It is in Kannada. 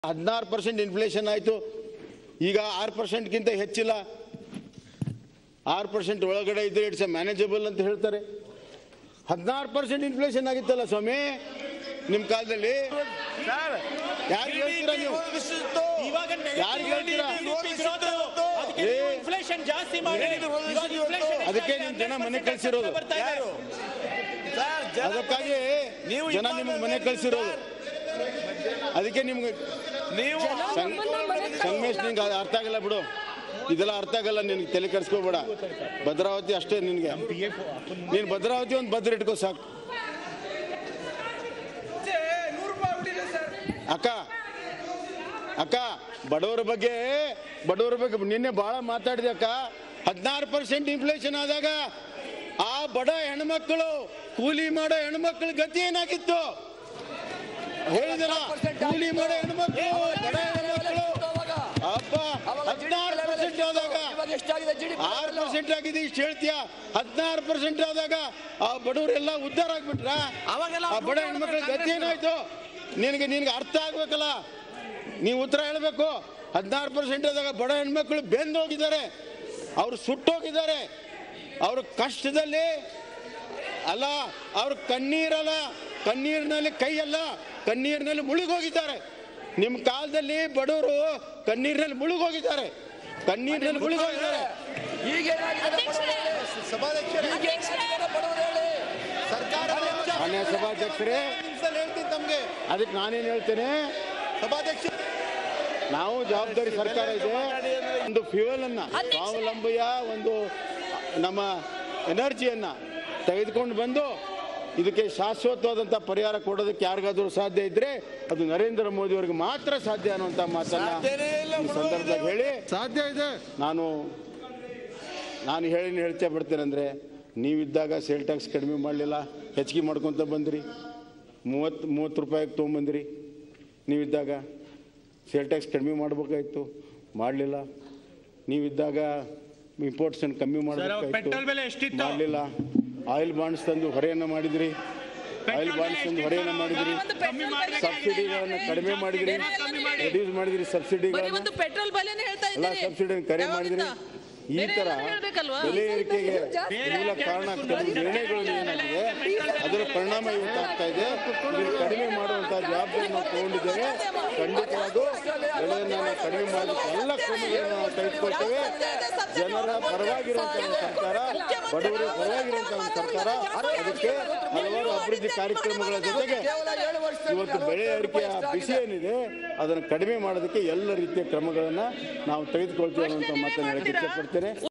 ಹದಿನಾರು ಪರ್ಸೆಂಟ್ ಇನ್ಫ್ಲೇಷನ್ ಆಯಿತು ಈಗ ಆರು ಪರ್ಸೆಂಟ್ಗಿಂತ ಹೆಚ್ಚಿಲ್ಲ ಆರು ಪರ್ಸೆಂಟ್ ಒಳಗಡೆ ಇದ್ರೆ ಇಟ್ಸ್ ಮ್ಯಾನೇಜಬಲ್ ಅಂತ ಹೇಳ್ತಾರೆ ಹದಿನಾರು ಪರ್ಸೆಂಟ್ ಇನ್ಫ್ಲೇಷನ್ ಆಗಿತ್ತಲ್ಲ ಸ್ವಾಮಿ ನಿಮ್ಮ ಕಾಲದಲ್ಲಿ ಯಾರಿಗೆ ಹೇಳ್ತೀರಾ ನೀವು ಇವಾಗ ಯಾರಿಗೆ ಹೇಳ್ತೀರಾ? ಏ, ಇನ್ಫ್ಲೇಷನ್ ಜಾಸ್ತಿ ಮಾಡಿ ಇವಾಗ inflation ಅದಕ್ಕೆ ನಿಮ್ ಜನ ಮನೆ ಕಳ್ಸಿರೋದು. ಬರ್ತಾ ಇದ್ದಾರೆ. ಅದಕ್ಕಾಗಿ ನೀವು ಜನ ನಿಮಗೆ ಮನೆ ಕಳಿಸಿರೋದು ಅದಕ್ಕೆ ನಿಮ್ಗೆ ನೀವು ಸಂ- ಸಂಗಮೇಶ್ ನಿಂಗೆ ಅದು ಅರ್ಥ ಆಗಲ್ಲ ಬಿಡು ಇದೆಲ್ಲ ಅರ್ಥ ಆಗಲ್ಲ ನಿನ್ಗೆ ತಲೆ ಕೆಡಿಸ್ಕೋಬೇಡ ಭದ್ರಾವತಿ ಅಷ್ಟೇ ನಿನ್ಗೆ ನೀನು ಭದ್ರಾವತಿ ಒಂದು ಭದ್ರ ಇಟ್ಕೋ ಸಾಕು ಅಕ್ಕ ಅಕ್ಕ ಬಡವರ ಬಗ್ಗೆ ಬಡವರ ಬಗ್ಗೆ ನಿನ್ನೆ ಬಹಳ ಮಾತಾಡಿದೆ ಅಕ್ಕ ಹದಿನಾರು ಪರ್ಸೆಂಟ್ ಇನ್ಫ್ಲೇಷನ್ ಆದಾಗ ಆ ಬಡ ಹೆಣ್ಮಕ್ಳು ಕೂಲಿ ಮಾಡೋ ಹೆಣ್ಮಕ್ಳ ಗತಿ ಏನಾಗಿತ್ತು ಹೇಳಿದರ ಕೂಲಿ ಮಾಡೋ ಹೆಣ್ಮಕ್ಳು ಬಡ ಹೆಣ್ಮಕ್ಳು ಅಪ್ಪ ಹದಿನಾರು ಪರ್ಸೆಂಟ್ ಆದಾಗ ಆರು ಪರ್ಸೆಂಟ್ ಆಗಿದೆ ಇಷ್ಟು ಹೇಳ್ತೀಯ ಹದಿನಾರು ಪರ್ಸೆಂಟ್ ಆದಾಗ ಆ ಬಡವರೆಲ್ಲ ಉದ್ಧಾರ ಆಗ್ಬಿಟ್ರ ಅವಾಗೆಲ್ಲ ಆ ಬಡ ಹೆಣ್ಮಕ್ಳ ಗತಿ ಏನಾಯ್ತು ನಿನಗೆ ನಿನಗೆ ಅರ್ಥ ಆಗ್ಬೇಕಲ್ಲ ನೀವು ಉತ್ತರ ಹೇಳಬೇಕು ಹದಿನಾರು ಪರ್ಸೆಂಟ್ ಆದಾಗ ಬಡ ಹೆಣ್ಮಕ್ಳು ಬೆಂದು ಹೋಗಿದ್ದಾರೆ ಅವರು ಸುಟ್ಟೋಗಿದ್ದಾರೆ ಅವ್ರ ಕಷ್ಟದಲ್ಲಿ ಅಲ್ಲ ಅವ್ರ ಕಣ್ಣೀರಲ್ಲ ಕಣ್ಣೀರಿನಲ್ಲಿ ಕೈ ಅಲ್ಲ ಕಣ್ಣೀರಿನಲ್ಲಿ ಮುಳುಗೋಗಿದ್ದಾರೆ ನಿಮ್ಮ ಕಾಲದಲ್ಲಿ ಬಡವರು ಕಣ್ಣೀರಿನಲ್ಲಿ ಮುಳುಗೋಗಿದ್ದಾರೆ ಕಣ್ಣೀರಿನಲ್ಲಿ ಮುಳುಗೋಗಿದ್ದಾರೆ ಮಾನ್ಯ ಸಭಾಧ್ಯಕ್ಷರೇ ಹೇಳ್ತೀನಿ ತಮ್ಗೆ ಅದಕ್ಕೆ ನಾನೇನು ಹೇಳ್ತೇನೆ ಸಭಾಧ್ಯಕ್ಷ ನಾವು ಜವಾಬ್ದಾರಿ ಸರ್ಕಾರ ಇದೆ ಒಂದು ಫ್ಯೂಯಲ್ ಅನ್ನ ಸ್ವಾವಲಂಬಿಯ ಒಂದು ನಮ್ಮ ಎನರ್ಜಿಯನ್ನ ತೆಗೆದುಕೊಂಡು ಬಂದು ಇದಕ್ಕೆ ಶಾಶ್ವತವಾದಂಥ ಪರಿಹಾರ ಕೊಡೋದಕ್ಕೆ ಯಾರಿಗಾದ್ರೂ ಸಾಧ್ಯ ಇದ್ರೆ ಅದು ನರೇಂದ್ರ ಮೋದಿ ಅವರಿಗೆ ಮಾತ್ರ ಸಾಧ್ಯ ಅನ್ನುವಂಥ ಮಾತನ್ನ ಸಾಧ್ಯನೇ ಇಲ್ಲ ಈ ಸಂದರ್ಭದಾಗ ಹೇಳಿ ಸಾಧ್ಯ ಇದೆ ನಾನು ನಾನು ಹೇಳಿ ಹೇಳ್ತೇ ಬಿಡ್ತೇನೆ ಅಂದರೆ ನೀವಿದ್ದಾಗ ಸೇಲ್ ಟ್ಯಾಕ್ಸ್ ಕಡಿಮೆ ಮಾಡಲಿಲ್ಲ ಹೆಚ್ಚಿಗೆ ಮಾಡ್ಕೊತ ಬಂದ್ರಿ ಮೂವತ್ತು ಮೂವತ್ತು ರೂಪಾಯಿಗೆ ತೊಗೊಂಬಂದ್ರಿ ನೀವಿದ್ದಾಗ ಸೇಲ್ ಟ್ಯಾಕ್ಸ್ ಕಡಿಮೆ ಮಾಡಬೇಕಾಯ್ತು ಮಾಡಲಿಲ್ಲ ನೀವಿದ್ದಾಗ ಇಂಪೋರ್ಟ್ಸನ್ನು ಕಮ್ಮಿ ಪೆಟ್ರೋಲ್ ಬೆಲೆ ಎಷ್ಟಿತ್ತು? ಮಾಡಬೇಕಾಯ್ತು ಮಾಡಲಿಲ್ಲ ಆಯಿಲ್ ಬಾಂಡ್ಸ್ ತಂದು ಹೊರೆಯನ್ನು ಮಾಡಿದ್ರಿ ಆಯಿಲ್ ಬಾಂಡ್ಸ್ ತಂದು ಹೊರೆಯನ್ನು ಮಾಡಿದ್ರಿ ಸಬ್ಸಿಡಿಗಳನ್ನು ಕಡಿಮೆ ಮಾಡಿದ್ರಿ ರೆಡ್ಯೂಸ್ ಮಾಡಿದ್ರಿ ಬರೀ ಸಬ್ಸಿಡಿಗಳನ್ನು ಒಂದು ಪೆಟ್ರೋಲ್ ಬೆಲೆನೇ ಹೇಳ್ತಾ ಎಲ್ಲ ಇದ್ದೀರಿ ಸಬ್ಸಿಡಿ ಕರೆ ಮಾಡಿದ್ರಿ ಈ ಬೇರೆ ತರ ಏನಾದ್ರು ಹೇಳ್ಬೇಕಲ್ವಾ? ಬೆಲೆ ಏರಿಕೆಗೆ ಮೂಲ ಕಾರಣ ಕೆಲವು ನಿರ್ಣಯಗಳು ಏನಾಗಿದೆ ಅದರ ಪರಿಣಾಮ ಇವತ್ತು ಆಗ್ತಾ ಇದೆ ಇದನ್ನು ಕಡಿಮೆ ಮಾಡುವಂತಹ ಜವಾಬ್ದಾರಿ ನಾವು ತಗೊಂಡಿದ್ದೇವೆ ಖಂಡಿತವಾಗೂ ಬೆಲೆಯನ್ನು ನಾವು ಕಡಿಮೆ ಮಾಡೋದಕ್ಕೆ ಎಲ್ಲ ಕ್ರಮಗಳನ್ನು ನಾವು ತೆಗೆದುಕೊಳ್ತೇವೆ ಜನರ ಪರವಾಗಿರುವಂತಹ ಒಂದು ಸರ್ಕಾರ ಬಡವರ ಪರವಾಗಿರುವಂತಹ ಒಂದು ಸರ್ಕಾರ ಅದಕ್ಕೆ ಹಲವಾರು ಅಭಿವೃದ್ಧಿ ಕಾರ್ಯಕ್ರಮಗಳ ಜೊತೆಗೆ ಇವತ್ತು ಬೆಳೆ ಏರಿಕೆಯ ಬಿಸಿ ಏನಿದೆ ಅದನ್ನು ಕಡಿಮೆ ಮಾಡೋದಕ್ಕೆ ಎಲ್ಲ ರೀತಿಯ ಕ್ರಮಗಳನ್ನು ನಾವು ತೆಗೆದುಕೊಳ್ತೇವೆ ಅನ್ನುವಂಥ ಮಾತನ್ನು ಹೇಳಕ್ಕೆ ಇಷ್ಟಪಡ್ತೇನೆ